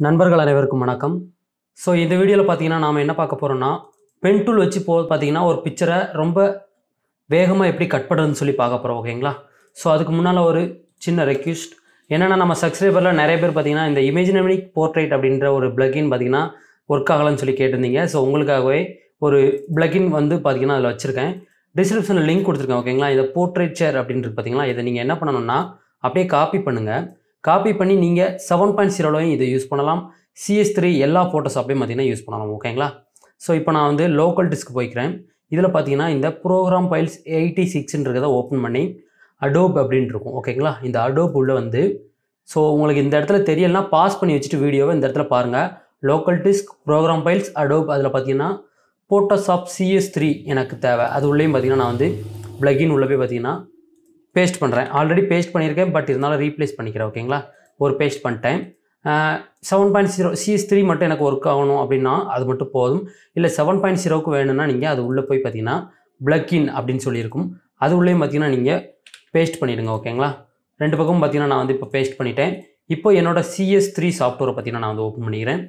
நண்பர்கள் அனைவருக்கும் வணக்கம் ஸோ இந்த வீடியோவில் பார்த்தீங்கன்னா நாம் என்ன பார்க்க போகிறோம்னா பென் டூல் வச்சு போ பார்த்தீங்கன்னா ஒரு பிக்சரை ரொம்ப வேகமாக எப்படி கட் பண்ணுறதுன்னு சொல்லி பார்க்க போகிறோம் ஓகேங்களா ஸோ அதுக்கு முன்னால் ஒரு சின்ன ரெக்யூஸ்ட் என்னென்னா நம்ம சப்ஸ்கிரைபரில் நிறைய பேர் பார்த்தீங்கன்னா இந்த இமேஜினமிக் போர்ட்ரேட் அப்படின்ற ஒரு பிளகின் பார்த்தீங்கன்னா ஒர்க் ஆகலைன்னு சொல்லி கேட்டிருந்தீங்க ஸோ உங்களுக்காகவே ஒரு பிளகின் வந்து பார்த்தீங்கன்னா அதில் வச்சுருக்கேன் டிஸ்கிரிப்ஷனில் லிங்க் கொடுத்துருக்கேன் ஓகேங்களா இதை போர்ட்ரேச்சர் அப்படின்றது பார்த்தீங்களா இதை நீங்கள் என்ன பண்ணணும்னா அப்படியே காப்பி பண்ணுங்கள் காப்பி பண்ணி நீங்கள் செவன் பாயிண்ட் ஜீரோலையும் இதை யூஸ் பண்ணலாம் சிஎஸ் த்ரீ எல்லா ஃபோட்டோஷாப்லையும் பார்த்தீங்கன்னா யூஸ் பண்ணலாம் ஓகேங்களா ஸோ இப்போ நான் வந்து லோக்கல் டிஸ்க் போய்க்கிறேன் இதில் பார்த்தீங்கன்னா இந்த ப்ரோக்ராம் ஃபைல்ஸ் எயிட்டி சிக்ஸ்ன்றதை ஓப்பன் பண்ணி அடோப் அப்படின்னு இருக்கும் ஓகேங்களா இந்த அடோப் உள்ள வந்து ஸோ உங்களுக்கு இந்த இடத்துல தெரியலனா பாஸ் பண்ணி வச்சுட்டு வீடியோவை இந்த இடத்துல பாருங்கள் local disk program files Adobe அதில் பார்த்தீங்கன்னா ஃபோட்டோஷாப் சிஎஸ் த்ரீ எனக்கு தேவை அது உள்ளேயும் பார்த்தீங்கன்னா நான் வந்து பிளகின் உள்ள போய் பார்த்தீங்கன்னா பேஸ்ட் பண்ணுறேன் ஆல்ரெடி பேஸ்ட் பண்ணியிருக்கேன் பட் இருந்தாலும் ரீப்ளேஸ் பண்ணிக்கிறேன் ஓகேங்களா ஒரு பேஸ்ட் பண்ணிட்டேன் seven point zero CS three மட்டும் எனக்கு ஒர்க் ஆகணும் அப்படின்னா அது மட்டும் போதும் இல்லை செவன் பாயிண்ட் ஜீரோவுக்கு வேணும்னா நீங்கள் அது உள்ளே போய் பார்த்தீங்கன்னா பிளக்கின் அப்படின்னு சொல்லியிருக்கும் அது உள்ளேயும் பார்த்தீங்கன்னா நீங்கள் பேஸ்ட் பண்ணிவிடுங்க ஓகேங்களா ரெண்டு பக்கமும் பார்த்தீங்கன்னா நான் வந்து இப்போ பேஸ்ட் பண்ணிட்டேன் இப்போ என்னோட சிஎஸ் த்ரீ சாஃப்ட்வேரை பார்த்தீங்கன்னா நான் வந்து ஓப்பன் பண்ணிக்கிறேன்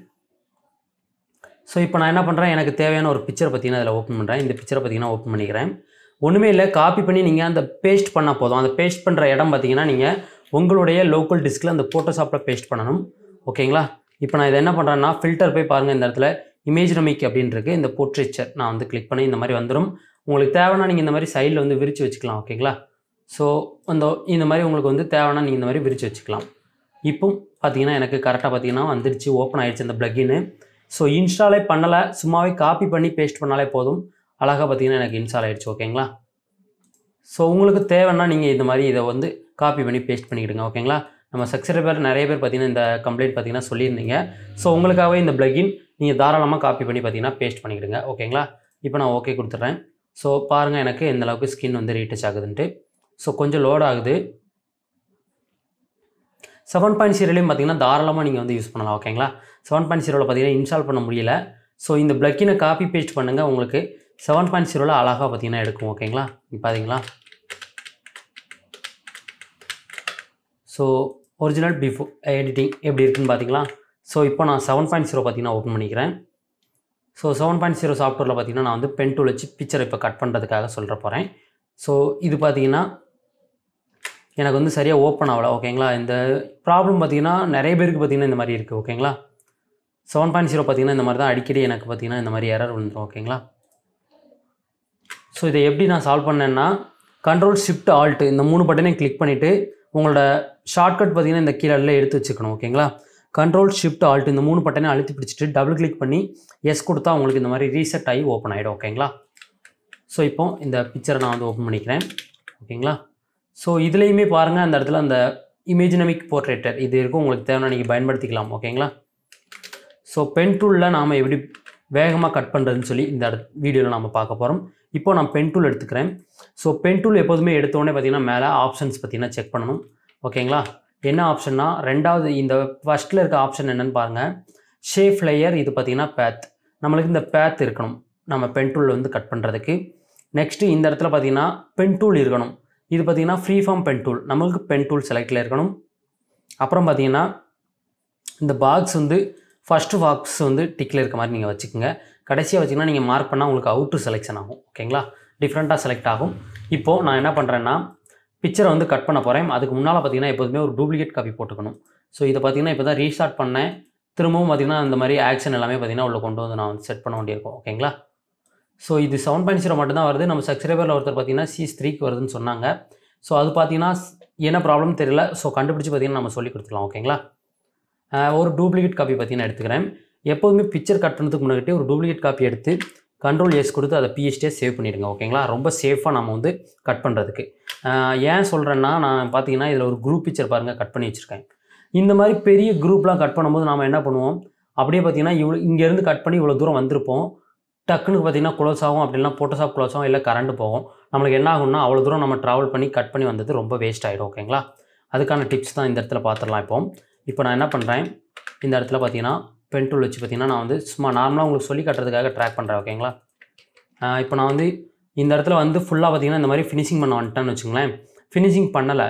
ஸோ இப்போ நான் என்ன பண்ணுறேன் எனக்கு தேவையான ஒரு பிக்சரை பார்த்தீங்கன்னா அதில் ஓப்பன் பண்ணுறேன் இந்த பிக்சரை பார்த்தீங்கன்னா ஓப்பன் பண்ணிக்கிறேன் ஒன்றுமே இல்லை காப்பி பண்ணி நீங்கள் அந்த பேஸ்ட் பண்ணால் போதும் அந்த பேஸ்ட் பண்ணுற இடம் பார்த்தீங்கன்னா நீங்கள் உங்களுடைய லோக்கல் டிஸ்கில் அந்த ஃபோட்டோஷாப்பில் பேஸ்ட் பண்ணணும் ஓகேங்களா இப்போ நான் இதை என்ன பண்ணுறேன்னா ஃபில்டர் போய் பாருங்கள் இந்த இடத்துல இமேஜ் நமிக் அப்படின்றது இந்த போர்ட்ரேச்சர் நான் வந்து கிளிக் பண்ணி இந்த மாதிரி வந்துடும் உங்களுக்கு தேவைன்னா நீங்கள் இந்த மாதிரி சைடில் வந்து விரித்து வச்சுக்கலாம் ஓகேங்களா ஸோ அந்த இந்த மாதிரி உங்களுக்கு வந்து தேவைன்னா நீங்கள் இந்த மாதிரி விரித்து வச்சுக்கலாம் இப்போ பார்த்தீங்கன்னா எனக்கு கரெக்டாக பார்த்தீங்கன்னா வந்துடுச்சு ஓப்பன் ஆயிடுச்சு அந்த ப்ளக்கின்னு ஸோ இன்ஸ்டாலே பண்ணலை சும்மாவே காப்பி பண்ணி பேஸ்ட் பண்ணாலே போதும் அழகாக பார்த்தீங்கன்னா எனக்கு இன்ஸ்டால் ஆயிடுச்சு ஓகேங்களா ஸோ உங்களுக்கு தேவைன்னா நீங்கள் இந்த மாதிரி இதை வந்து காப்பி பண்ணி பேஸ்ட் பண்ணிக்கிடுங்க ஓகேங்களா நம்ம சப்ஸ்கிரைபர் நிறைய பேர் பார்த்தீங்கன்னா இந்த கம்ப்ளைண்ட் பார்த்தீங்கன்னா சொல்லியிருந்தீங்க ஸோ உங்களுக்காகவே இந்த பிளகின் நீங்கள் தாராளமாக காப்பி பண்ணி பார்த்தீங்கன்னா பேஸ்ட் பண்ணிக்கிடுங்க ஓகேங்களா இப்போ நான் ஓகே கொடுத்துட்றேன் ஸோ பாருங்கள் எனக்கு எந்த அளவுக்கு ஸ்கின் வந்து ரீடச் ஆகுதுன்ட்டு ஸோ கொஞ்சம் லோட் ஆகுது செவன் பாயிண்ட் ஜீரோலையும் பார்த்தீங்கன்னா தாராளமாக நீங்கள் வந்து யூஸ் பண்ணலாம் ஓகேங்களா செவன் பாயிண்ட் ஜீரோவில் பார்த்தீங்கன்னா இன்ஸ்டால் பண்ண முடியல ஸோ இந்த பிளக்கினை காப்பி பேஸ்ட் பண்ணுங்கள் உங்களுக்கு செவன் பாயிண்ட் ஜீரோவில் அழகாக பார்த்தீங்கன்னா எடுக்கும் ஓகேங்களா இப்போ பார்த்தீங்களா ஸோ ஒரிஜினல் பிஃபோர் எடிட்டிங் எப்படி இருக்குன்னு பார்த்தீங்களா ஸோ இப்போ நான் செவன் பாயிண்ட் ஜீரோ பார்த்தீங்கன்னா ஓப்பன் பண்ணிக்கிறேன் ஸோ செவன் பாயிண்ட் ஜீரோ சாஃப்ட்வேரில் பார்த்தீங்கன்னா நான் வந்து பென் டூல் வச்சு பிக்சரை இப்போ கட் பண்ணுறதுக்காக சொல்கிற போகிறேன் ஸோ இது பார்த்தீங்கன்னா எனக்கு வந்து சரியாக ஓப்பன் ஆகலை ஓகேங்களா இந்த ப்ராப்ளம் பார்த்தீங்கன்னா நிறைய பேருக்கு பார்த்தீங்கன்னா இந்த மாதிரி இருக்குது ஓகேங்களா செவன் பாயிண்ட் ஜீரோ பார்த்தீங்கன்னா இந்த மாதிரி தான் அடிக்கடி எனக்கு பார்த்தீங்கன்னா இந்த மாதிரி எரர் வந்துடும் ஓகேங்களா ஸோ இதை எப்படி நான் சால்வ் பண்ணேன்னா கண்ட்ரோல் ஷிஃப்ட் ஆல்ட்டு இந்த மூணு பட்டனையும் கிளிக் பண்ணிவிட்டு உங்களோட ஷார்ட்கட் பார்த்தீங்கன்னா இந்த கீழே எடுத்து வச்சுக்கணும் ஓகேங்களா கண்ட்ரோல் ஷிஃப்ட் ஆல்ட் இந்த மூணு பட்டனையும் அழுத்தி பிடிச்சிட்டு டபுள் கிளிக் பண்ணி எஸ் கொடுத்தா உங்களுக்கு இந்த மாதிரி ரீசெட் ஆகி ஓப்பன் ஆகிடும் ஓகேங்களா ஸோ இப்போ இந்த பிக்சரை நான் வந்து ஓப்பன் பண்ணிக்கிறேன் ஓகேங்களா ஸோ இதுலேயுமே பாருங்கள் அந்த இடத்துல அந்த இமேஜினமிக் போர்ட்ரேட்டர் இது இருக்கும் உங்களுக்கு தேவைன்னா நீங்கள் பயன்படுத்திக்கலாம் ஓகேங்களா ஸோ பென் டூலில் நாம் எப்படி வேகமாக கட் பண்ணுறதுன்னு சொல்லி இந்த வீடியோவில் நம்ம பார்க்க போகிறோம் இப்போ நான் பென் டூல் எடுத்துக்கிறேன் ஸோ பென் டூல் எப்போதுமே எடுத்தோடனே பார்த்தீங்கன்னா மேலே ஆப்ஷன்ஸ் பார்த்தீங்கன்னா செக் பண்ணணும் ஓகேங்களா என்ன ஆப்ஷன்னா ரெண்டாவது இந்த ஃபஸ்ட்டில் இருக்க ஆப்ஷன் என்னென்னு பாருங்கள் ஷேஃப் லேயர் இது பார்த்தீங்கன்னா பேத் நம்மளுக்கு இந்த பேத் இருக்கணும் நம்ம பென் டூல் வந்து கட் பண்ணுறதுக்கு நெக்ஸ்ட்டு இந்த இடத்துல பார்த்தீங்கன்னா பென் டூல் இருக்கணும் இது பார்த்தீங்கன்னா ஃப்ரீ ஃபார்ம் பென் டூல் நம்மளுக்கு பென் டூல் செலக்டில் இருக்கணும் அப்புறம் பார்த்தீங்கன்னா இந்த பாக்ஸ் வந்து ஃபஸ்ட்டு பாக்ஸ் வந்து டிக்கில் இருக்க மாதிரி நீங்கள் வச்சுக்கோங்க கடைசியாக வச்சிங்கன்னா நீங்கள் மார்க் பண்ணால் உங்களுக்கு அவுட்ரு செலெக்ஷன் ஆகும் ஓகேங்களா டிஃப்ரெண்ட்டாக செலக்ட் ஆகும் இப்போது நான் என்ன பண்ணுறேன்னா பிக்சரை வந்து கட் பண்ண போகிறேன் அதுக்கு முன்னால் பார்த்தீங்கன்னா எப்போதுமே ஒரு டூப்ளிகேட் காப்பி போட்டுக்கணும் ஸோ இதை பார்த்தீங்கன்னா இப்போ தான் ரீஸ்டார்ட் பண்ணேன் திரும்பவும் பார்த்தீங்கன்னா இந்த மாதிரி ஆக்ஷன் எல்லாமே பார்த்தீங்கன்னா உள்ள கொண்டு வந்து நான் வந்து செட் பண்ண வேண்டியிருக்கும் ஓகேங்களா ஸோ இது செவன் பாயிண்ட் ஜீரோ மட்டும் தான் வருது நம்ம சப்ஸ்கிரைபரில் ஒருத்தர் பார்த்தீங்கன்னா சிஸ் த்ரீக்கு வருதுன்னு சொன்னாங்க ஸோ அது பார்த்தீங்கன்னா என்ன ப்ராப்ளம் தெரியல ஸோ கண்டுபிடிச்சி பார்த்தீங்கன்னா நம்ம சொல்லி கொடுத்துக்கலாம் ஓகேங்களா ஒரு டூப்ளிகேட் காப்பி பார்த்தீங்கன்னா எடுத்துக்கிறேன் எப்போதுமே பிக்சர் கட் பண்ணுறதுக்கு முன்னாடி ஒரு டூப்ளிகேட் காப்பி எடுத்து கண்ட்ரோல் எஸ் கொடுத்து அதை பிஎஸ்டியே சேவ் பண்ணிடுங்க ஓகேங்களா ரொம்ப சேஃபாக நம்ம வந்து கட் பண்ணுறதுக்கு ஏன் சொல்கிறேன்னா நான் பார்த்தீங்கன்னா இதில் ஒரு குரூப் பிக்சர் பாருங்கள் கட் பண்ணி வச்சுருக்கேன் இந்த மாதிரி பெரிய குரூப்லாம் கட் பண்ணும்போது நாம் என்ன பண்ணுவோம் அப்படியே பார்த்தீங்கன்னா இவ்வளோ இங்கேருந்து கட் பண்ணி இவ்வளோ தூரம் வந்திருப்போம் டக்குன்னு பார்த்தீங்கன்னா குளோஸ் ஆகும் அப்படின்னா ஃபோட்டோஷாப் குளோஸ் ஆகும் இல்லை கரண்ட் போகும் நம்மளுக்கு என்ன ஆகும்னா அவ்வளோ தூரம் நம்ம ட்ராவல் பண்ணி கட் பண்ணி வந்தது ரொம்ப வேஸ்ட் ஆகிடும் ஓகேங்களா அதுக்கான டிப்ஸ் தான் இந்த இடத்துல பார்த்துடலாம் இப்போ இப்போ நான் என்ன பண்ணுறேன் இந்த இடத்துல பார்த்தீங்கன்னா பென் டூல் வச்சு பார்த்தீங்கன்னா நான் வந்து சும்மா நார்மலாக உங்களுக்கு சொல்லி கட்டுறதுக்காக ட்ராக் பண்ணுறேன் ஓகேங்களா இப்போ நான் வந்து இந்த இடத்துல வந்து ஃபுல்லாக பார்த்தீங்கன்னா இந்த மாதிரி ஃபினிஷிங் பண்ண வந்துட்டேன்னு வச்சுங்களேன் ஃபினிஷிங் பண்ணலை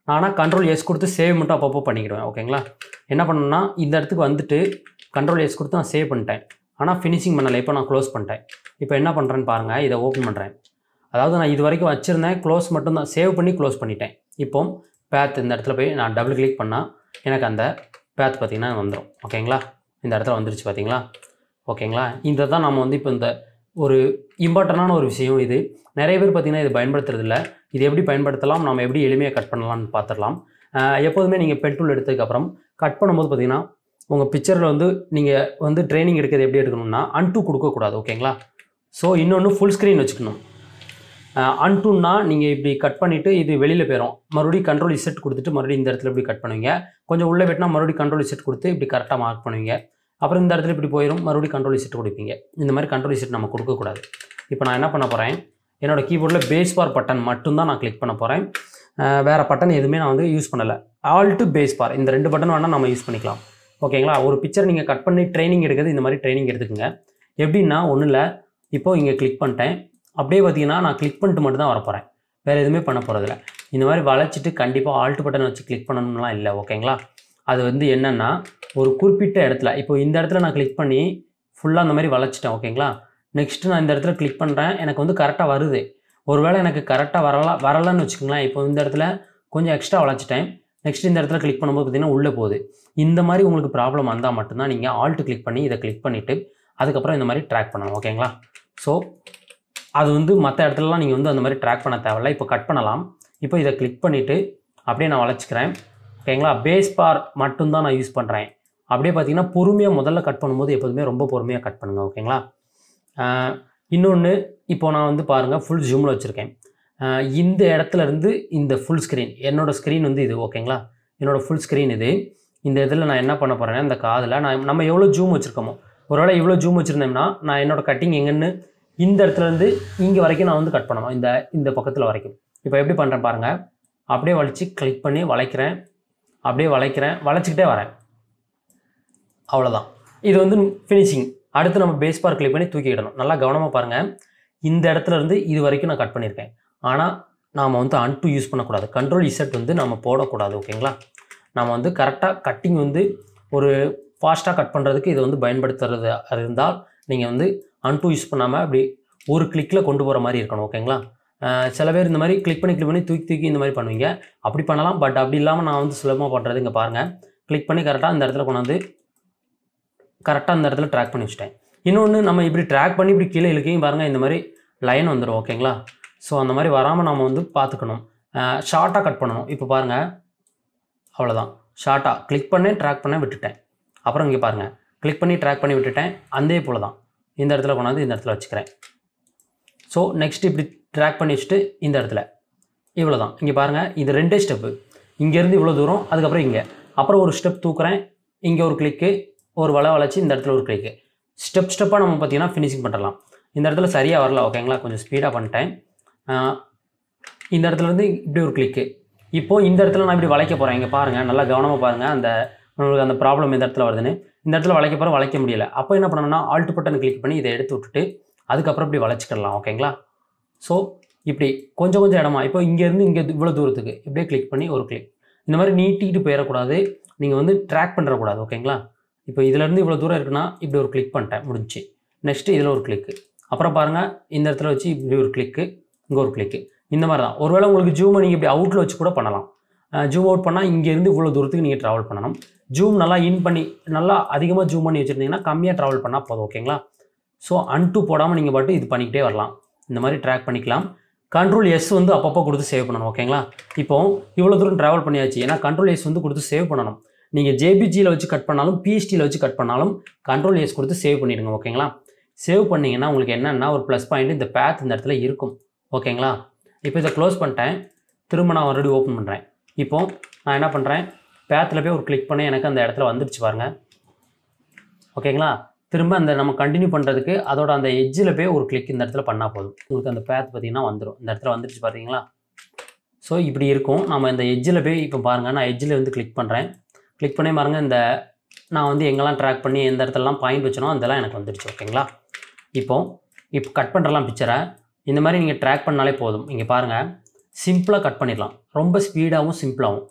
ஆனால் கண்ட்ரோல் எஸ் கொடுத்து சேவ் மட்டும் அப்பப்போ பண்ணிக்கிடுவேன் ஓகேங்களா என்ன பண்ணணும்னா இந்த இடத்துக்கு வந்துட்டு கண்ட்ரோல் எஸ் கொடுத்து நான் சேவ் பண்ணிட்டேன் ஆனால் ஃபினிஷிங் பண்ணலை இப்போ நான் க்ளோஸ் பண்ணிட்டேன் இப்போ என்ன பண்ணுறேன்னு பாருங்கள் இதை ஓப்பன் பண்ணுறேன் அதாவது நான் இது வரைக்கும் வச்சுருந்தேன் க்ளோஸ் மட்டும் தான் சேவ் பண்ணி க்ளோஸ் பண்ணிட்டேன் இப்போ பேத் இந்த இடத்துல போய் நான் டபுள் கிளிக் பண்ணால் எனக்கு அந்த பேத் பார்த்திங்கன்னா வந்துடும் ஓகேங்களா இந்த இடத்துல வந்துருச்சு பார்த்தீங்களா ஓகேங்களா இதை தான் நம்ம வந்து இப்போ இந்த ஒரு இம்பார்ட்டண்டான ஒரு விஷயம் இது நிறைய பேர் பார்த்திங்கன்னா இது பயன்படுத்துறது இல்ல இது எப்படி பயன்படுத்தலாம் நம்ம எப்படி எளிமையாக கட் பண்ணலாம்னு பார்த்துடலாம் ஆஹ் எப்போதுமே நீங்கள் பென் டூல் எடுத்ததுக்கப்புறம் கட் பண்ணும்போது பார்த்தீங்கன்னா உங்கள் பிக்சரில் வந்து நீங்கள் வந்து ட்ரைனிங் எடுக்கிறது எப்படி எடுக்கணும்னா அன்டூ கொடுக்கக்கூடாது ஓகேங்களா ஸோ இன்னொன்று ஃபுல் ஸ்க்ரீன் வச்சுக்கணும் அன்டூன்னா நீங்கள் இப்படி கட் பண்ணிவிட்டு இது வெளியில் போயிடும் மறுபடியும் கண்ட்ரோல் இசெட் கொடுத்துட்டு மறுபடியும் இந்த இடத்துல இப்படி கட் பண்ணுவீங்க கொஞ்சம் உள்ளே வெட்டினா மறுபடியும் கண்ட்ரோல் இசெட் கொடுத்து இப்படி கரெக்டாக மார்க் பண்ணுவீங்க அப்புறம் இந்த இடத்துல இப்படி போயிடும் மறுபடியும் கண்ட்ரோல் இசெட் கொடுப்பீங்க இந்த மாதிரி கண்ட்ரோல் இசெட் நம்ம கொடுக்கக்கூடாது இப்போ நான் என்ன பண்ண போகிறேன் என்னோட கீபோர்டில் பேஸ் பார் பட்டன் மட்டும்தான் நான் கிளிக் பண்ண போகிறேன் வேறு பட்டன் எதுவுமே நான் வந்து யூஸ் பண்ணலை ஆல்ட்டு பேஸ் பார் இந்த ரெண்டு பட்டன் வேணால் நம்ம யூஸ் பண்ணிக்கலாம் ஓகேங்களா ஒரு பிக்சர் நீங்கள் கட் பண்ணி ட்ரைனிங் எடுக்கிறது இந்த மாதிரி ட்ரைனிங் எடுத்துக்கோங்க எப்படின்னா ஒன்றும் இல்லை இப்போ இங்கே கிளிக் பண்ணிட்டேன் அப்படியே பார்த்தீங்கன்னா நான் கிளிக் பண்ணிட்டு மட்டும் தான் வரப்போகிறேன் வேறு எதுவுமே பண்ண போகிறதில்ல இந்த மாதிரி வளைச்சிட்டு கண்டிப்பாக ஆல்ட் பட்டன் வச்சு கிளிக் பண்ணணும்லாம் இல்லை ஓகேங்களா அது வந்து என்னென்னா ஒரு குறிப்பிட்ட இடத்துல இப்போ இந்த இடத்துல நான் கிளிக் பண்ணி ஃபுல்லாக அந்த மாதிரி வளைச்சிட்டேன் ஓகேங்களா நெக்ஸ்ட்டு நான் இந்த இடத்துல கிளிக் பண்ணுறேன் எனக்கு வந்து கரெக்டாக வருது ஒருவேளை எனக்கு கரெக்டாக வரலாம் வரலன்னு வச்சுக்கோங்களேன் இப்போ இந்த இடத்துல கொஞ்சம் எக்ஸ்ட்ரா வளைச்சிட்டேன் நெக்ஸ்ட் இந்த இடத்துல கிளிக் பண்ணும்போது பார்த்தீங்கன்னா உள்ளே போகுது இந்த மாதிரி உங்களுக்கு ப்ராப்ளம் வந்தால் மட்டும்தான் நீங்கள் ஆல்ட்டு கிளிக் பண்ணி இதை கிளிக் பண்ணிவிட்டு அதுக்கப்புறம் இந்த மாதிரி ட்ராக் பண்ணணும் ஓகேங்களா ஸோ அது வந்து மற்ற இடத்துலலாம் நீங்கள் வந்து அந்த மாதிரி ட்ராக் பண்ண தேவையில்ல இப்போ கட் பண்ணலாம் இப்போ இதை கிளிக் பண்ணிவிட்டு அப்படியே நான் வளைச்சிக்கிறேன் ஓகேங்களா பேஸ் பார் மட்டும்தான் நான் யூஸ் பண்ணுறேன் அப்படியே பார்த்தீங்கன்னா பொறுமையாக முதல்ல கட் பண்ணும்போது எப்போதுமே ரொம்ப பொறுமையாக கட் பண்ணுங்கள் ஓகேங்களா இன்னொன்று இப்போ நான் வந்து பாருங்கள் ஃபுல் ஜூமில் வச்சுருக்கேன் ஆஹ் இந்த இடத்துல இருந்து இந்த ஃபுல் ஸ்க்ரீன் என்னோடய ஸ்க்ரீன் வந்து இது ஓகேங்களா என்னோடய ஃபுல் ஸ்க்ரீன் இது இந்த இதில் நான் என்ன பண்ண போகிறேன்னா இந்த காதில் நான் நம்ம எவ்வளோ ஜூம் வச்சுருக்கோமோ ஒருவேளை இவ்வளோ ஜூம் வச்சுருந்தோம்னா நான் என்னோட கட்டிங் எங்கன்னு இந்த இடத்துல இருந்து இங்கே வரைக்கும் நான் வந்து கட் பண்ணணும் இந்த இந்த பக்கத்தில் வரைக்கும் இப்போ எப்படி பண்ணுறேன் பாருங்கள் அப்படியே வளைச்சி கிளிக் பண்ணி வளைக்கிறேன் அப்படியே வளைக்கிறேன் வளைச்சிக்கிட்டே வரேன் அவ்வளோதான் இது வந்து ஃபினிஷிங் அடுத்து நம்ம பேஸ் பார் கிளிக் பண்ணி தூக்கிடணும் நல்லா கவனமாக பாருங்கள் இந்த இடத்துல இருந்து இது வரைக்கும் நான் கட் பண்ணியிருக்கேன் ஆனால் நாம் வந்து அன்டு யூஸ் பண்ணக்கூடாது கண்ட்ரோல் இசட் வந்து நம்ம போடக்கூடாது ஓகேங்களா நம்ம வந்து கரெக்டாக கட்டிங் வந்து ஒரு ஃபாஸ்ட்டாக கட் பண்ணுறதுக்கு இதை வந்து பயன்படுத்துறது இருந்தால் நீங்கள் வந்து அன்டு யூஸ் பண்ணாமல் அப்படி ஒரு கிளிக்கில் கொண்டு போகிற மாதிரி இருக்கணும் ஓகேங்களா அஹ் சில பேர் இந்த மாதிரி கிளிக் பண்ணி கிளிக் பண்ணி தூக்கி தூக்கி இந்த மாதிரி பண்ணுவீங்க அப்படி பண்ணலாம் பட் அப்படி இல்லாமல் நான் வந்து சுலபமாக பண்ணுறது இங்கே பாருங்கள் கிளிக் பண்ணி கரெக்டாக இந்த இடத்துல கொண்டாந்து கரெக்டாக அந்த இடத்துல ட்ராக் பண்ணி வச்சுட்டேன் இன்னொன்று நம்ம இப்படி ட்ராக் பண்ணி இப்படி கீழே இழுக்கையும் பாருங்கள் இந்த மாதிரி லைன் வந்துடும் ஓகேங்களா ஸோ அந்த மாதிரி வராமல் நம்ம வந்து பார்த்துக்கணும் ஷார்ட்டாக கட் பண்ணணும் இப்போ பாருங்கள் அவ்வளோதான் ஷார்ட்டாக கிளிக் பண்ணேன் ட்ராக் பண்ணேன் விட்டுட்டேன் அப்புறம் இங்கே பாருங்கள் கிளிக் பண்ணி ட்ராக் பண்ணி விட்டுட்டேன் அதே போல் தான் இந்த இடத்துல கொண்டாந்து இந்த இடத்துல வச்சுக்கிறேன் ஸோ நெக்ஸ்ட் இப்படி ட்ராக் பண்ணி வச்சுட்டு இந்த இடத்துல இவ்வளோ தான் இங்கே பாருங்கள் இது ரெண்டே ஸ்டெப்பு இங்கேருந்து இவ்வளோ தூரம் அதுக்கப்புறம் இங்கே அப்புறம் ஒரு ஸ்டெப் தூக்குறேன் இங்கே ஒரு கிளிக்கு ஒரு வலை வளைச்சி இந்த இடத்துல ஒரு கிளிக்கு ஸ்டெப் ஸ்டெப்பாக நம்ம பார்த்தீங்கன்னா ஃபினிஷிங் பண்ணலாம் இந்த இடத்துல சரியாக வரல ஓகேங்களா கொஞ்சம் ஸ்பீடாக பண்ணிட்டேன் ஆஹ் இந்த இடத்துல இருந்து இப்படி ஒரு கிளிக்கு இப்போது இந்த இடத்துல நான் இப்படி வளைக்க போகிறேன் இங்கே பாருங்கள் நல்லா கவனமாக பாருங்கள் அந்த உங்களுக்கு அந்த ப்ராப்ளம் இந்த இடத்துல வருதுன்னு இந்த இடத்துல வளைக்க போகிற வளைக்க முடியல அப்போ என்ன பண்ணணும்னா ஆல்ட் பட்டன் கிளிக் பண்ணி இதை எடுத்து விட்டுட்டு அதுக்கப்புறம் இப்படி வளைச்சிக்கிடலாம் ஓகேங்களா ஸோ இப்படி கொஞ்சம் கொஞ்சம் இடமா இப்போ இங்கேருந்து இங்கே இவ்வளோ தூரத்துக்கு இப்படியே கிளிக் பண்ணி ஒரு கிளிக் இந்த மாதிரி நீட்டிக்கிட்டு போயிடக்கூடாது நீங்கள் வந்து ட்ராக் பண்ணுறக்கூடாது ஓகேங்களா இப்போ இதுலேருந்து இவ்வளோ தூரம் இருக்குன்னா இப்படி ஒரு கிளிக் பண்ணிட்டேன் முடிஞ்சு நெக்ஸ்ட்டு இதில் ஒரு கிளிக்கு அப்புறம் பாருங்கள் இந்த இடத்துல வச்சு இப்படி ஒரு கிளிக்கு இங்கே ஒரு கிளிக்கு இந்த மாதிரி தான் ஒருவேளை உங்களுக்கு ஜூமை நீங்கள் இப்படி அவுட்டில் வச்சு கூட பண்ணலாம் ஜூம் அவுட் பண்ணால் இங்கேருந்து இவ்வளோ தூரத்துக்கு நீங்கள் ட்ராவல் பண்ணணும் ஜூம் நல்லா இன் பண்ணி நல்லா அதிகமாக ஜூம் பண்ணி வச்சுருந்தீங்கன்னா கம்மியாக ட்ராவல் பண்ணால் போதும் ஓகேங்களா ஸோ அன்டு போடாமல் நீங்கள் பாட்டு இது பண்ணிக்கிட்டே வரலாம் இந்த மாதிரி ட்ராக் பண்ணிக்கலாம் கண்ட்ரோல் எஸ் வந்து அப்பப்போ கொடுத்து சேவ் பண்ணணும் ஓகேங்களா இப்போ இவ்வளோ தூரம் ட்ராவல் பண்ணியாச்சு ஏன்னா கண்ட்ரோல் எஸ் வந்து கொடுத்து சேவ் பண்ணணும் நீங்கள் ஜேபிஜியில் வச்சு கட் பண்ணாலும் பிஎஸ்டியில் வச்சு கட் பண்ணாலும் கண்ட்ரோல் எஸ் கொடுத்து சேவ் பண்ணிடுங்க ஓகேங்களா சேவ் பண்ணிங்கன்னா உங்களுக்கு என்னென்னா ஒரு ப்ளஸ் பாயிண்ட் இந்த பேத் இந்த இடத்துல இருக்கும் ஓகேங்களா இப்போ இதை க்ளோஸ் பண்ணிட்டேன் திரும்ப நான் ஆல்ரெடி ஓப்பன் பண்ணுறேன் இப்போ நான் என்ன பண்ணுறேன் பேத்தில் போய் ஒரு கிளிக் பண்ணி எனக்கு அந்த இடத்துல வந்துடுச்சு பாருங்க ஓகேங்களா திரும்ப அந்த நம்ம கண்டினியூ பண்ணுறதுக்கு அதோட அந்த எட்ஜில் போய் ஒரு கிளிக் இந்த இடத்துல பண்ணால் போதும் உங்களுக்கு அந்த பேத் பார்த்தீங்கன்னா வந்துடும் இந்த இடத்துல வந்துடுச்சு பார்த்தீங்களா ஸோ இப்படி இருக்கும் நம்ம இந்த எட்ஜில் போய் இப்போ பாருங்கள் நான் எட்ஜில் வந்து கிளிக் பண்ணுறேன் கிளிக் பண்ணி பாருங்கள் இந்த நான் வந்து எங்கெல்லாம் ட்ராக் பண்ணி எந்த இடத்துலலாம் பாயிண்ட் வச்சனோ அதெல்லாம் எனக்கு வந்துடுச்சு ஓகேங்களா இப்போ இப்போ கட் பண்ணுறலாம் பிக்சரை இந்த மாதிரி நீங்கள் ட்ராக் பண்ணாலே போதும் இங்கே பாருங்கள் சிம்பிளாக கட் பண்ணிடலாம் ரொம்ப ஸ்பீடாகவும் சிம்பிளாகவும்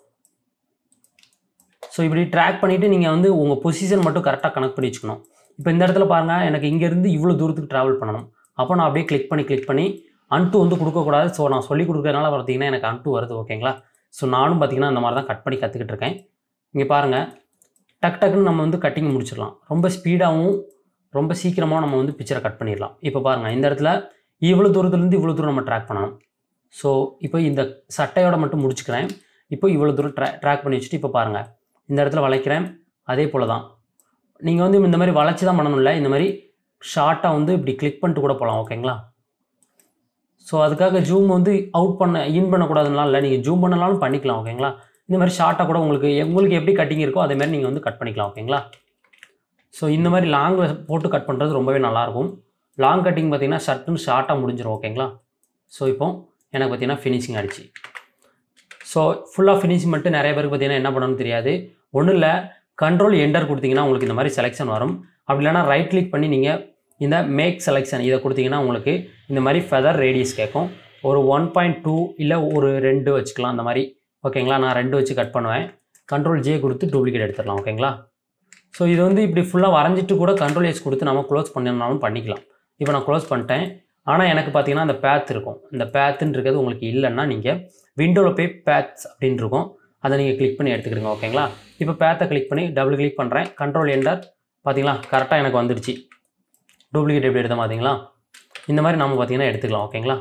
ஸோ இப்படி ட்ராக் பண்ணிவிட்டு நீங்கள் வந்து உங்கள் பொசிஷன் மட்டும் கரெக்டாக கனெக்ட் பண்ணி வச்சுக்கணும் இப்போ இந்த இடத்துல பாருங்கள் எனக்கு இங்கேருந்து இவ்வளோ தூரத்துக்கு ட்ராவல் பண்ணணும் அப்போ நான் அப்படியே கிளிக் பண்ணி கிளிக் பண்ணி அன்ட்டு வந்து கொடுக்கக்கூடாது ஸோ நான் சொல்லி கொடுக்கறதுனால பார்த்தீங்கன்னா எனக்கு அன்ட்டு வருது ஓகேங்களா ஸோ நானும் பார்த்தீங்கன்னா அந்த மாதிரி தான் கட் பண்ணி கற்றுக்கிட்டு இருக்கேன் இங்கே பாருங்கள் டக் டக்குன்னு நம்ம வந்து கட்டிங் முடிச்சிடலாம் ரொம்ப ஸ்பீடாகவும் ரொம்ப சீக்கிரமாக நம்ம வந்து பிக்சரை கட் பண்ணிடலாம் இப்போ பாருங்கள் இந்த இடத்துல இவ்வளோ தூரத்துலேருந்து இவ்வளோ தூரம் நம்ம ட்ராக் பண்ணணும் ஸோ இப்போ இந்த சட்டையோட மட்டும் முடிச்சுக்கிறேன் இப்போ இவ்வளோ தூரம் ட்ரா ட்ராக் பண்ணி வச்சுட்டு இப்போ பாருங்கள் இந்த இடத்துல வளைக்கிறேன் அதே போல் தான் நீங்கள் வந்து இந்த மாதிரி வளைச்சி தான் பண்ணணும்ல இந்த மாதிரி ஷார்ட்டாக வந்து இப்படி கிளிக் பண்ணிட்டு கூட போகலாம் ஓகேங்களா ஸோ அதுக்காக ஜூம் வந்து அவுட் பண்ண இன் பண்ணக்கூடாதுனால இல்லை நீங்கள் ஜூம் பண்ணலாலும் பண்ணிக்கலாம் ஓகேங்களா இந்த மாதிரி ஷார்ட்டாக கூட உங்களுக்கு உங்களுக்கு எப்படி கட்டிங் இருக்கோ அதே மாதிரி நீங்கள் வந்து கட் பண்ணிக்கலாம் ஓகேங்களா ஸோ இந்த மாதிரி லாங் போட்டு கட் பண்ணுறது ரொம்பவே நல்லாயிருக்கும் லாங் கட்டிங் பார்த்தீங்கன்னா ஷர்ட்டுன்னு ஷார்ட்டாக முடிஞ்சிடும் ஓகேங்களா ஸோ இப்போ எனக்கு பார்த்தீங்கன்னா ஃபினிஷிங் ஆகிடுச்சு ஸோ ஃபுல்லாக ஃபினிஷிங் மட்டும் நிறைய பேருக்கு பார்த்தீங்கன்னா என்ன பண்ணணும்னு தெரியாது ஒன்றும் இல்லை கண்ட்ரோல் என்டர் கொடுத்தீங்கன்னா உங்களுக்கு இந்த மாதிரி செலெக்ஷன் வரும் அப்படி இல்லைனா ரைட் கிளிக் பண்ணி நீங்கள் இந்த மேக் செலெக்ஷன் இதை கொடுத்தீங்கன்னா உங்களுக்கு இந்த மாதிரி ஃபெதர் ரேடியஸ் கேட்கும் ஒரு ஒன் பாயிண்ட் டூ இல்லை ஒரு ரெண்டு வச்சுக்கலாம் அந்த மாதிரி ஓகேங்களா நான் ரெண்டு வச்சு கட் பண்ணுவேன் கண்ட்ரோல் ஜே கொடுத்து டூப்ளிகேட் எடுத்துடலாம் ஓகேங்களா ஸோ இது வந்து இப்படி ஃபுல்லாக வரைஞ்சிட்டு கூட கண்ட்ரோல் எஸ் கொடுத்து நம்ம க்ளோஸ் பண்ணணும்னாலும் பண்ணிக்கலாம் இப்போ நான் க்ளோஸ் பண்ணிட்டேன் ஆனால் எனக்கு பார்த்தீங்கன்னா அந்த பேத் இருக்கும் இந்த பேத்துன்னு இருக்கிறது உங்களுக்கு இல்லைன்னா நீங்கள் விண்டோவில் போய் பேத்ஸ் அப்படின்னு இருக்கும் அதை நீங்கள் கிளிக் பண்ணி எடுத்துக்கிடுங்க ஓகேங்களா இப்போ பேத்தை கிளிக் பண்ணி டபுள் கிளிக் பண்ணுறேன் கண்ட்ரோல் என்டர் பார்த்தீங்களா கரெக்டாக எனக்கு வந்துடுச்சு டூப்ளிகேட் எப்படி எடுத்த பார்த்தீங்களா இந்த மாதிரி நம்ம பார்த்தீங்கன்னா எடுத்துக்கலாம் ஓகேங்களா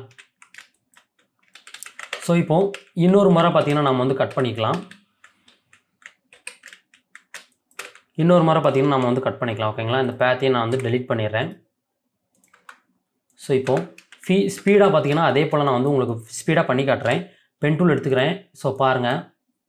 ஸோ இப்போ இன்னொரு முறை பார்த்தீங்கன்னா நம்ம வந்து கட் பண்ணிக்கலாம் இன்னொரு முறை பார்த்தீங்கன்னா நம்ம வந்து கட் பண்ணிக்கலாம் ஓகேங்களா இந்த பேத்தையும் நான் வந்து டெலீட் பண்ணிடுறேன் ஸோ இப்போ ஃபீ ஸ்பீடாக பார்த்தீங்கன்னா அதே போல் நான் வந்து உங்களுக்கு ஸ்பீடாக பண்ணி காட்டுறேன் பென் டூல் எடுத்துக்கிறேன் ஸோ பாருங்கள்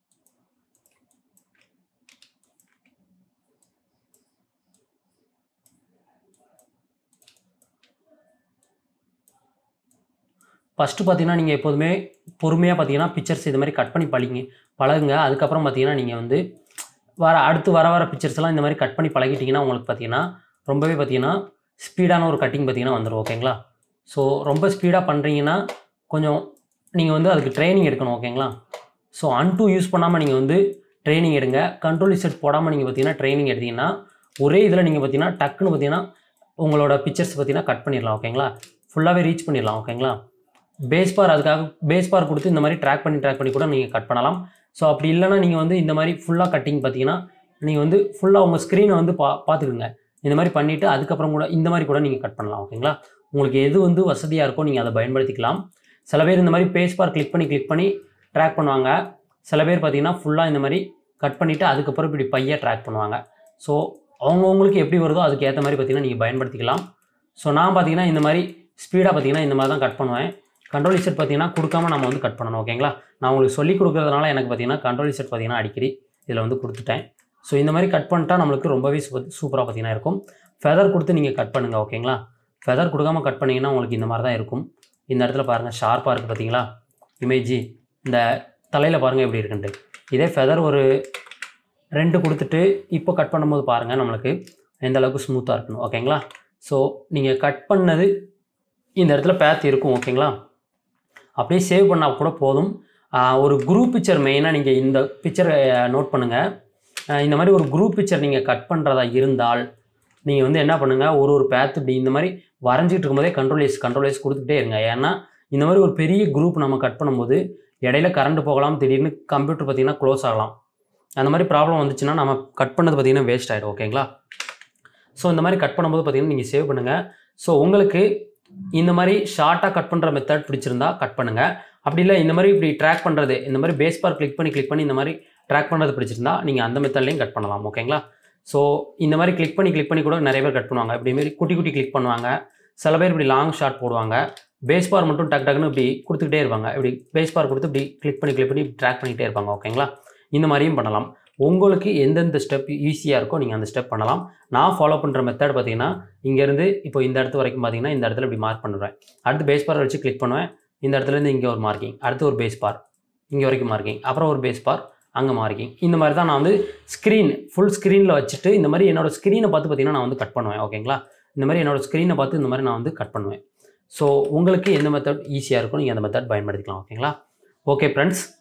ஃபஸ்ட்டு பார்த்தீங்கன்னா நீங்கள் எப்போதுமே பொறுமையாக பார்த்தீங்கன்னா பிக்சர்ஸ் இது மாதிரி கட் பண்ணி பழகிங்க பழகுங்க அதுக்கப்புறம் பார்த்தீங்கன்னா நீங்கள் வந்து வர அடுத்து வர வர பிக்சர்ஸ் எல்லாம் இந்த மாதிரி கட் பண்ணி பழகிட்டிங்கன்னா உங்களுக்கு பார்த்தீங்கன்னா ரொம்பவே பார்த்தீங்கன்னா ஸ்பீடான ஒரு கட்டிங் பார்த்தீங்கன்னா வந்துடும் ஓகேங்களா ஸோ ரொம்ப ஸ்பீடாக பண்ணுறீங்கன்னா கொஞ்சம் நீங்கள் வந்து அதுக்கு ட்ரைனிங் எடுக்கணும் ஓகேங்களா ஸோ அன் டூ யூஸ் பண்ணாமல் நீங்கள் வந்து ட்ரைனிங் எடுங்க கண்ட்ரோல் செட் போடாமல் நீங்கள் பார்த்தீங்கன்னா ட்ரைனிங் எடுத்தீங்கன்னா ஒரே இதில் நீங்கள் பார்த்தீங்கன்னா டக்குன்னு பார்த்தீங்கன்னா உங்களோட பிக்சர்ஸ் பார்த்தீங்கன்னா கட் பண்ணிடலாம் ஓகேங்களா ஃபுல்லாகவே ரீச் பண்ணிடலாம் ஓகேங்களா பேஸ் பார் அதுக்காக பேஸ் பார் கொடுத்து இந்த மாதிரி ட்ராக் பண்ணி ட்ராக் பண்ணி கூட நீங்கள் கட் பண்ணலாம் ஸோ அப்படி இல்லைன்னா நீங்கள் வந்து இந்த மாதிரி ஃபுல்லாக கட்டிங் பார்த்தீங்கன்னா நீங்கள் வந்து ஃபுல்லாக உங்கள் ஸ்க்ரீனை வந்து பா பார்த்துக்குங்க இந்த மாதிரி பண்ணிவிட்டு அதுக்கப்புறம் கூட இந்த மாதிரி கூட நீங்கள் கட் பண்ணலாம் ஓகேங்களா உங்களுக்கு எது வந்து வசதியாக இருக்கோ நீங்கள் அதை பயன்படுத்திக்கலாம் சில பேர் இந்த மாதிரி பேஸ் பார் கிளிக் பண்ணி கிளிக் பண்ணி ட்ராக் பண்ணுவாங்க சில பேர் பார்த்தீங்கன்னா ஃபுல்லாக இந்த மாதிரி கட் பண்ணிவிட்டு அதுக்கப்புறம் இப்படி பையாக ட்ராக் பண்ணுவாங்க ஸோ அவங்கவுங்களுக்கு எப்படி வருதோ அதுக்கு ஏற்ற மாதிரி பார்த்தீங்கன்னா நீங்கள் பயன்படுத்திக்கலாம் ஸோ நான் பார்த்தீங்கன்னா இந்த மாதிரி ஸ்பீடாக பார்த்தீங்கன்னா இந்த மாதிரி தான் கட் பண்ணுவேன் கண்ட்ரோல் செட் பார்த்தீங்கன்னா கொடுக்காம நம்ம வந்து கட் பண்ணணும் ஓகேங்களா நான் உங்களுக்கு சொல்லி கொடுக்கறதுனால எனக்கு பார்த்தீங்கன்னா கண்ட்ரோல் செட் பார்த்தீங்கன்னா அடிக்கடி இதில் வந்து கொடுத்துட்டேன் ஸோ இந்த மாதிரி கட் பண்ணிட்டா நம்மளுக்கு ரொம்பவே சூப்பர் சூப்பராக பார்த்தீங்கன்னா இருக்கும் ஃபெதர் கொடுத்து நீங்கள் கட் பண்ணுங்கள் ஓகேங்களா ஃபெதர் கொடுக்காம கட் பண்ணிங்கன்னா உங்களுக்கு இந்த மாதிரி தான் இருக்கும் இந்த இடத்துல பாருங்கள் ஷார்ப்பாக இருக்குது பார்த்தீங்களா இமேஜி இந்த தலையில் பாருங்கள் எப்படி இருக்குன்ட்டு இதே ஃபெதர் ஒரு ரெண்டு கொடுத்துட்டு இப்போ கட் பண்ணும்போது பாருங்கள் நம்மளுக்கு எந்த அளவுக்கு ஸ்மூத்தாக இருக்கணும் ஓகேங்களா ஸோ நீங்கள் கட் பண்ணது இந்த இடத்துல பேத் இருக்கும் ஓகேங்களா அப்படியே சேவ் பண்ணால் கூட போதும் ஆஹ் ஒரு குரூப் பிக்சர் மெயினாக நீங்கள் இந்த பிக்சரை நோட் பண்ணுங்கள் இந்த மாதிரி ஒரு குரூப் பிக்சர் நீங்கள் கட் பண்ணுறதா இருந்தால் நீங்கள் வந்து என்ன பண்ணுங்கள் ஒரு ஒரு பேத் இப்படி இந்த மாதிரி வரைஞ்சிட்டு இருக்கும்போதே கண்ட்ரோல் எஸ் கண்ட்ரோல் எஸ் கொடுத்துட்டே இருங்க ஏன்னா இந்த மாதிரி ஒரு பெரிய குரூப் நம்ம கட் பண்ணும்போது இடையில கரண்ட் போகலாம் திடீர்னு கம்ப்யூட்டர் பார்த்தீங்கன்னா க்ளோஸ் ஆகலாம் அந்த மாதிரி ப்ராப்ளம் வந்துச்சுன்னா நம்ம கட் பண்ணது பார்த்தீங்கன்னா வேஸ்ட் ஆகிடும் ஓகேங்களா ஸோ இந்த மாதிரி கட் பண்ணும்போது பார்த்தீங்கன்னா நீங்கள் சேவ் பண்ணுங்கள் ஸோ உங்களுக்கு இந்த மாதிரி ஷார்ட்டாக கட் பண்ணுற மெத்தட் பிடிச்சிருந்தா கட் பண்ணுங்கள் அப்படி இல்லை இந்த மாதிரி இப்படி ட்ராக் பண்ணுறது இந்த மாதிரி பேஸ் பார் கிளிக் பண்ணி கிளிக் பண்ணி இந்த மாதிரி ட்ராக் பண்ணுறது பிடிச்சிருந்தா நீங்கள் அந்த மெத்தட்லையும் கட் பண்ணலாம் ஓகேங்களா ஸோ இந்த மாதிரி கிளிக் பண்ணி கிளிக் பண்ணி கூட நிறைய பேர் கட் பண்ணுவாங்க இப்படி மாரி குட்டி குட்டி கிளிக் பண்ணுவாங்க சில பேர் இப்படி லாங் ஷாட் போடுவாங்க பேஸ் பார் மட்டும் டக் டக்குன்னு இப்படி கொடுத்துக்கிட்டே இருப்பாங்க இப்படி பேஸ் பார் கொடுத்து இப்படி கிளிக் பண்ணி கிளிக் பண்ணி ட்ராக் பண்ணிகிட்டே இருப்பாங்க ஓகேங்களா இந்த மாதிரியும் பண்ணலாம் உங்களுக்கு எந்தெந்த ஸ்டெப் ஈஸியாக இருக்கோ நீங்கள் அந்த ஸ்டெப் பண்ணலாம் நான் ஃபாலோ பண்ணுற மெத்தட் பார்த்தீங்கன்னா இங்கேருந்து இப்போ இந்த இடத்து வரைக்கும் பார்த்தீங்கன்னா இந்த இடத்துல இப்படி மார்க் பண்ணுவேன் அடுத்து பேஸ் பார் வச்சு கிளிக் பண்ணுவேன் இந்த இடத்துலேருந்து இங்கே ஒரு மார்க்கிங் அடுத்து ஒரு பேஸ் பார் இங்கே வரைக்கும் மார்க்கிங் அப்புறம் ஒரு பேஸ் பார் அங்கே மார்க்கிங் இந்த மாதிரி தான் நான் வந்து ஸ்க்ரீன் ஃபுல் ஸ்க்ரீனில் வச்சுட்டு இந்த மாதிரி என்னோட ஸ்க்ரீனை பார்த்து பார்த்தீங்கன்னா நான் வந்து கட் பண்ணுவேன் ஓகேங்களா இந்த மாதிரி என்னோட ஸ்க்ரீனை பார்த்து இந்த மாதிரி நான் வந்து கட் பண்ணுவேன் ஸோ உங்களுக்கு எந்த மெத்தட் ஈஸியாக இருக்கும் நீங்கள் அந்த மெத்தட் பயன்படுத்திக்கலாம் ஓகேங்களா ஓகே ஃப்ரெண்ட்ஸ்